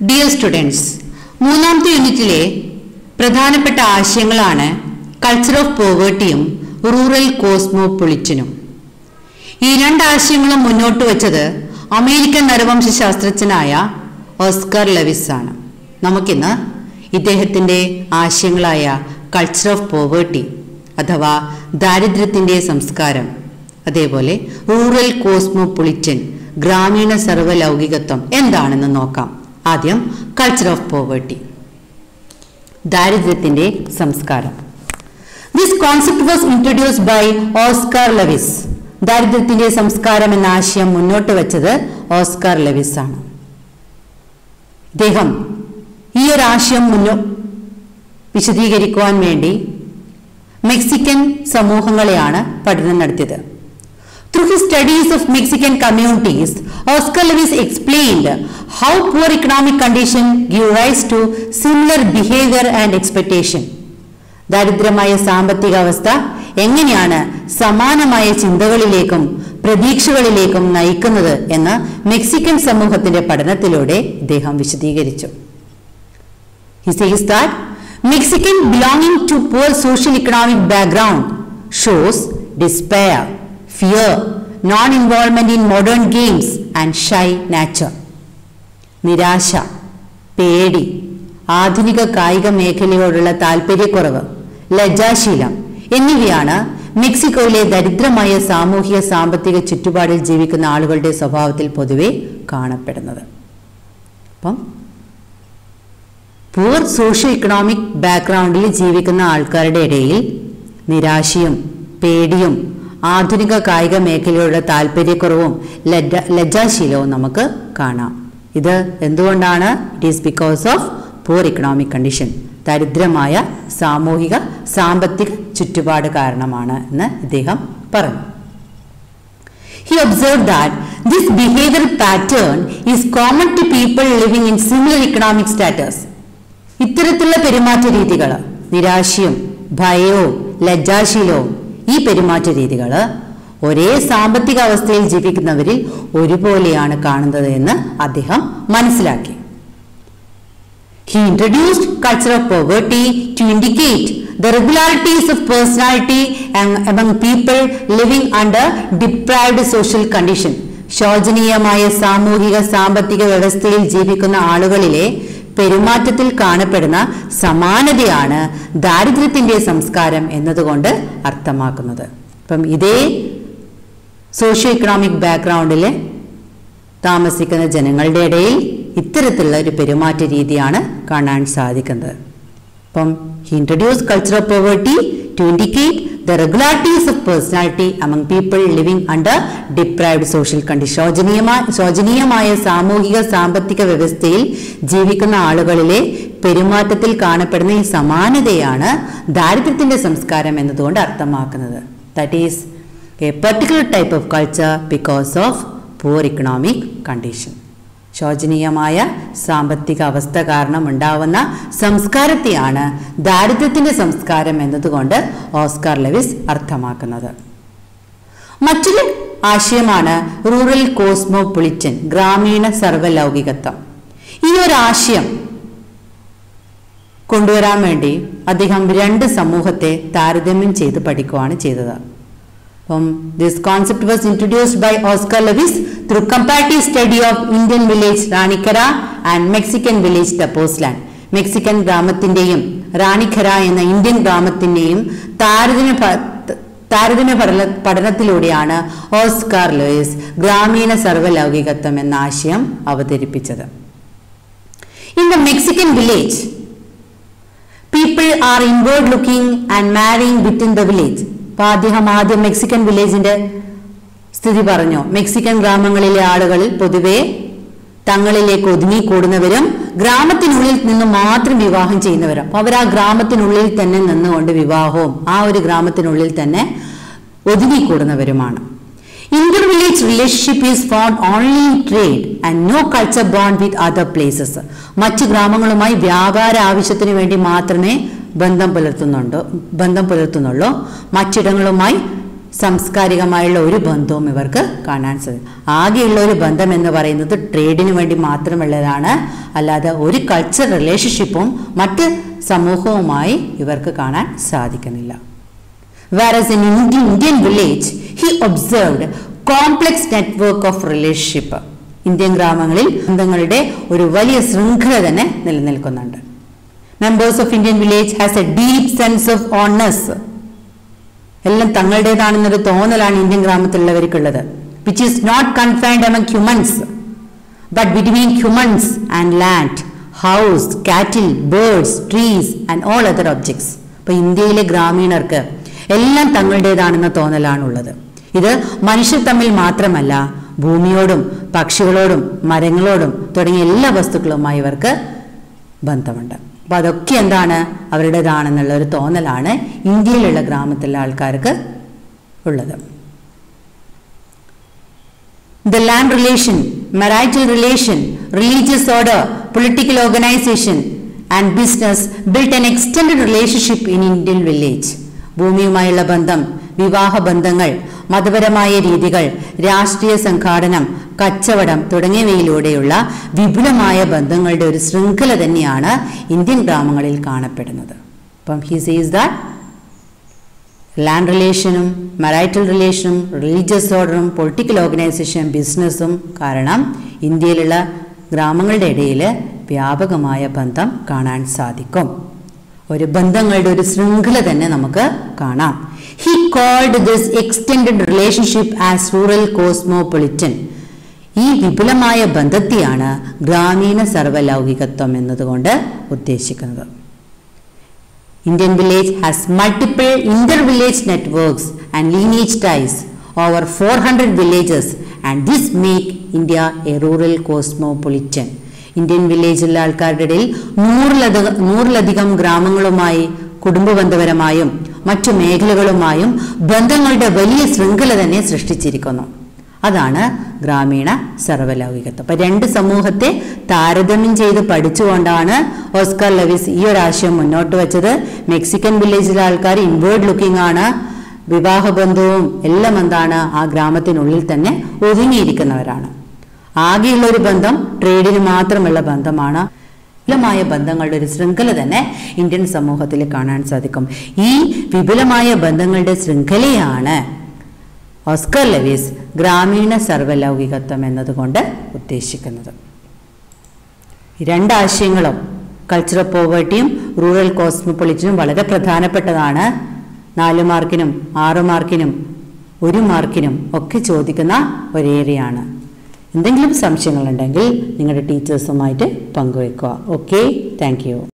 Dear students മൂന്നാമത്തെ യൂണിറ്റിലെ പ്രധാനപ്പെട്ട ആശയങ്ങളാണ് കൾച്ചർ ഓഫ് പോവേർട്ടിയും റൂറൽ കോസ്മോപൊളിറ്റനും ഈ രണ്ട് ആശയങ്ങളും മുന്നോട്ട് വെച്ചത് അമേരിക്കൻ നരവംശ ശാസ്ത്രജ്ഞനായ ഓസ്കർ ലെവിസ് ആണ് നമുക്കിന്ന് ഇദ്ദേഹത്തിൻ്റെ ആശയങ്ങളായ കൾച്ചർ ഓഫ് പോവേർട്ടി അഥവാ ദാരിദ്ര്യത്തിൻ്റെ സംസ്കാരം അതേപോലെ റൂറൽ കോസ്മോപൊളിറ്റൻ ഗ്രാമീണ സർവ്വലൗകികത്വം എന്താണെന്ന് നോക്കാം ആദ്യം കൾച്ചർ ഓഫ് പോവേർട്ടി ദാരിദ്ര്യത്തിന്റെ സംസ്കാരം this concept was introduced by Oscar Lewis ദാരിദ്ര്യത്തിന്റെ സംസ്കാരം എന്ന ആശയം മുന്നോട്ട് വെച്ചത് ഓസ്കാർ ലെവിസ് ആണ് ഇദ്ദേഹം ഈ ഒരു ആശയം മുന്നോ വിശദീകരിക്കുവാൻ വേണ്ടി മെക്സിക്കൻ സമൂഹങ്ങളെയാണ് പഠനം നടത്തിയത് Through his studies of Mexican communities, Oscar Lewis explained how poor economic condition give rise to similar behavior and expectation. ദാരിദ്ര്യമായ സാമ്പത്തിക അവസ്ഥ എങ്ങനെയാണ് സമാനമായ ചിന്തകളിലേക്കും പ്രതീക്ഷകളിലേക്കും നയിക്കുന്നത് എന്ന് മെക്സിക്കൻ സമൂഹത്തിന്റെ പഠനത്തിലൂടെ ഇദ്ദേഹം വിശദീകരിച്ചു He says that Mexican belonging to poor social economic background shows despair, fear, non-involvement in modern games and shy nature. നിരാശ പേടി ആധുനിക കായിക മേഖലയോടുള്ള താല്പര്യക്കുറവ് ലജ്ജാശീലം എന്നിവയാണ് മെക്സിക്കോയിലെ ദരിദ്രമായ സാമൂഹിക സാമ്പത്തിക ചുറ്റുപാടിൽ ജീവിക്കുന്ന ആളുകളുടെ സ്വഭാവത്തിൽ പൊതുവെ കാണപ്പെടുന്നത് അപ്പം പൂർ സോഷ്യോ ഇക്കണോമിക് ബാക്ക്ഗ്രൗണ്ടിൽ ജീവിക്കുന്ന ആൾക്കാരുടെ ഇടയിൽ നിരാശയും പേടിയും ആധുനിക കായിക മേഖലയോടുള്ള താല്പര്യക്കുറവും ലജ്ജ ലജ്ജാശീലവും നമുക്ക് കാണാം ഇത് എന്തുകൊണ്ടാണ് it is because of poor economic condition ദരിദ്രമായ സാമൂഹിക സാമ്പത്തിക ചുറ്റുപാട് കാരണമാണ് എന്ന് ഇദ്ദേഹം പറഞ്ഞു He observed that this behavioral pattern is common to people living in similar economic status. ഇത്തരത്തിലുള്ള പെരുമാറ്റ രീതികൾ നിരാശയും ഭയവും ലജ്ജാശീലവും ഈ പെരുമാറ്റ രീതികൾ ഒരേ സാമ്പത്തിക അവസ്ഥയിൽ ജീവിക്കുന്നവരിൽ ഒരുപോലെയാണ് കാണുന്നത് എന്ന് അദ്ദേഹം മനസ്സിലാക്കി He introduced culture of poverty to indicate the regularities of personality am- among people living under deprived social condition. ശോചനീയമായ സാമൂഹിക സാമ്പത്തിക വ്യവസ്ഥയിൽ ജീവിക്കുന്ന ആളുകളിലെ പെരുമാറ്റത്തിൽ കാണപ്പെടുന്ന സമാനതയാണ് ദാരിദ്ര്യത്തിന്റെ സംസ്കാരം എന്നതുകൊണ്ട് അർത്ഥമാക്കുന്നത് അപ്പം ഇതേ സോഷ്യോ ഇക്കണോമിക് ബാക്ക്ഗ്രൗണ്ടിലെ താമസിക്കുന്ന ജനങ്ങളുടെ ഇടയിൽ ഇത്തരത്തിലുള്ള ഒരു പെരുമാറ്റ രീതിയാണ് കാണാൻ സാധിക്കുന്നത് അപ്പം he introduce culture of poverty to indicate the regularities of personality among people living under deprived social condition ശോചനീയമായ ശോചനീയമായ സാമൂഹിക സാമ്പത്തിക വ്യവസ്ഥയിൽ ജീവിക്കുന്ന ആളുകളിലെ പെരുമാറ്റത്തിൽ കാണപ്പെടുന്ന ഈ സമാനതയാണ് ദാരിദ്ര്യത്തിന്റെ സംസ്കാരം എന്നതുകൊണ്ട് അർത്ഥമാക്കുന്നത് that is a particular type of culture because of poor economic condition ശോചനീയമായ സാമ്പത്തിക അവസ്ഥ കാരണം ഉണ്ടാവുന്ന സംസ്കാരത്തെയാണ് ദാരിദ്ര്യത്തിന്റെ സംസ്കാരം എന്നതുകൊണ്ട് ഓസ്കാർ ലെവിസ് അർത്ഥമാക്കുന്നത് മറ്റൊരു ആശയമാണ് റൂറൽ കോസ്മോപൊളിറ്റൻ ഗ്രാമീണ സർവലൗകികത്വം ഈ ഒരു ആശയം കൊണ്ടുവരാൻ വേണ്ടി അദ്ദേഹം രണ്ട് സമൂഹത്തെ താരതമ്യം ചെയ്ത് പഠിക്കുകയാണ് ചെയ്തത് അപ്പം this concept was introduced by Oscar Lewis through comparative study of Indian village Rani Khera and Mexican village Tepoztlan Mexican ഗ്രാമത്തിന്റെയും റാണിഖര എന്ന ഇന്ത്യൻ ഗ്രാമത്തിന്റെയും താരതമ്യ പ- താരതമ്യ പഠന പഠനത്തിലൂടെയാണ് ഓസ്കാർ ലൂയിസ് ഗ്രാമീണ സർവലൗകികത്വം എന്ന ആശയം അവതരിപ്പിച്ചത് in the Mexican village people are inward looking and marrying within the village അപ്പൊ അദ്ദേഹം ആദ്യം മെക്സിക്കൻ വില്ലേജിന്റെ സ്ഥിതി പറഞ്ഞു മെക്സിക്കൻ ഗ്രാമങ്ങളിലെ ആളുകളിൽ പൊതുവെ തങ്ങളിലേക്ക് ഒതുങ്ങിക്കൂടുന്നവരും ഗ്രാമത്തിനുള്ളിൽ നിന്ന് മാത്രം വിവാഹം ചെയ്യുന്നവരും അപ്പൊ അവർ ആ ഗ്രാമത്തിനുള്ളിൽ തന്നെ നിന്നുകൊണ്ട് വിവാഹവും ആ ഒരു ഗ്രാമത്തിനുള്ളിൽ തന്നെ ഒതുങ്ങിക്കൂടുന്നവരുമാണ് inter village relationship is found only in trade and no culture bond with other places മറ്റ് ഗ്രാമങ്ങളുമായി വ്യാപാര ആവശ്യത്തിന് വേണ്ടി മാത്രമേ ബന്ധം പുലർത്തുന്നുണ്ട് ബന്ധം പുലർത്തുന്നുള്ളൂ മറ്റിടങ്ങളുമായി സാംസ്കാരികമായുള്ള ഒരു ബന്ധവും ഇവർക്ക് കാണാൻ സാധിക്കും ആകെയുള്ള ഒരു ബന്ധം എന്ന് പറയുന്നത് ട്രേഡിന് വേണ്ടി മാത്രമുള്ളതാണ് അല്ലാതെ ഒരു കൾച്ചർ റിലേഷൻഷിപ്പും മറ്റ് സമൂഹവുമായി ഇവർക്ക് കാണാൻ സാധിക്കുന്നില്ല Whereas in Indian, Indian village, he observed complex network of relationship. Indian ഗ്രാമങ്ങളിൽ ബന്ധങ്ങളുടെ ഒരു വലിയ ശൃംഖല തന്നെ നിലനിൽക്കുന്നുണ്ട് members of Indian village has a deep sense of owners എല്ലാം തങ്ങളുടേതാണെന്നൊരു തോന്നലാണ് ഇന്ത്യൻ ഗ്രാമത്തിലുള്ളവർക്കുള്ളത് which is not confined among humans but between humans and land house cattle birds trees and all other objects അപ്പൊ ഇന്ത്യയിലെ ഗ്രാമീണർക്ക് എല്ലാം തങ്ങളുടേതാണെന്ന തോന്നലാണുള്ളത് ഇത് മനുഷ്യർ തമ്മിൽ മാത്രമല്ല ഭൂമിയോടും പക്ഷികളോടും മരങ്ങളോടും തുടങ്ങിയ എല്ലാ വസ്തുക്കളുമായി ഇവർക്ക് ബന്ധമുണ്ട് അപ്പൊ അതൊക്കെ എന്താണ് അവരുടേതാണെന്നുള്ള ഒരു തോന്നലാണ് ഇന്ത്യയിലുള്ള ഗ്രാമത്തിലെ ആൾക്കാർക്ക് ഉള്ളത് the land relation, marital relation, religious order, political organization, and business built an extended relationship in Indian village. ഭൂമിയുമായുള്ള ബന്ധം വിവാഹ ബന്ധങ്ങൾ മതപരമായ രീതികൾ രാഷ്ട്രീയ സംഘാടനം കച്ചവടം തുടങ്ങിയവയിലൂടെയുള്ള വിപുലമായ ബന്ധങ്ങളുടെ ഒരു ശൃംഖല തന്നെയാണ് ഇന്ത്യൻ ഗ്രാമങ്ങളിൽ കാണപ്പെടുന്നത് അപ്പം ഹി സീസ് ദാറ്റ് ലാൻഡ് റിലേഷനും മറൈറ്റൽ റിലേഷനും റിലീജിയസ് ഓർഡറും പൊളിറ്റിക്കൽ ഓർഗനൈസേഷൻ ബിസിനസ്സും കാരണം ഇന്ത്യയിലുള്ള ഗ്രാമങ്ങളുടെ ഇടയിൽ വ്യാപകമായ ബന്ധം കാണാൻ സാധിക്കും ഒരു ബന്ധങ്ങളുടെ ഒരു ശൃംഖല തന്നെ നമുക്ക് കാണാം he called this extended relationship as rural cosmopolitan ഈ വിപുലമായ ബന്ധത്തെയാണ് ഗ്രാമീണ സർവലൗകികത്വം എന്നതുകൊണ്ട് ഉദ്ദേശിക്കുന്നത് Indian village has multiple inter-village networks and lineage ties over 400 villages and this make India a rural cosmopolitan. Indian വില്ലേജിലെ ആൾക്കാരുടെ ഇടയിൽ നൂറിലധികം നൂറിലധികം ഗ്രാമങ്ങളുമായി കുടുംബബന്ധപരമായും മറ്റു മേഖലകളുമായും ബന്ധങ്ങളുടെ വലിയ ശൃംഖല തന്നെ സൃഷ്ടിച്ചിരിക്കുന്നു അതാണ് ഗ്രാമീണ സർവലൗകികത്വം അപ്പൊ രണ്ട് സമൂഹത്തെ താരതമ്യം ചെയ്ത് പഠിച്ചുകൊണ്ടാണ് ഓസ്കാർ ലവിസ് ഈ ഒരു ആശയം മുന്നോട്ട് വെച്ചത് മെക്സിക്കൻ വില്ലേജിലെ ആൾക്കാർ ഇൻവേർഡ് ലുക്കിംഗ് ആണ് വിവാഹബന്ധവും എല്ലാം എന്താണ് ആ ഗ്രാമത്തിനുള്ളിൽ തന്നെ ഒതുങ്ങിയിരിക്കുന്നവരാണ് ആകെയുള്ള ഒരു ബന്ധം ട്രേഡിന് മാത്രമുള്ള ബന്ധമാണ് വിപുലമായ ബന്ധങ്ങളുടെ ഒരു ശൃംഖല തന്നെ ഇന്ത്യൻ സമൂഹത്തിൽ കാണാൻ സാധിക്കും ഈ വിപുലമായ ബന്ധങ്ങളുടെ ശൃംഖലയാണ് ഓസ്കർ ലെവീസ് ഗ്രാമീണ സർവലൗകികത്വം എന്നതുകൊണ്ട് ഉദ്ദേശിക്കുന്നത് ഈ രണ്ട് ആശയങ്ങളും കൾച്ചറൽ പോവേർട്ടിയും റൂറൽ കോസ്മോപൊളിറ്റനും വളരെ പ്രധാനപ്പെട്ടതാണ് നാല് മാർക്കിനും ആറ് മാർക്കിനും ഒരു മാർക്കിനും ഒക്കെ ചോദിക്കുന്ന ഒരു ഏരിയയാണ് എന്തെങ്കിലും സംശയങ്ങളുണ്ടെങ്കിൽ നിങ്ങളുടെ ടീച്ചേഴ്സുമായിട്ട് പങ്കുവെക്കുക ഓക്കെ താങ്ക്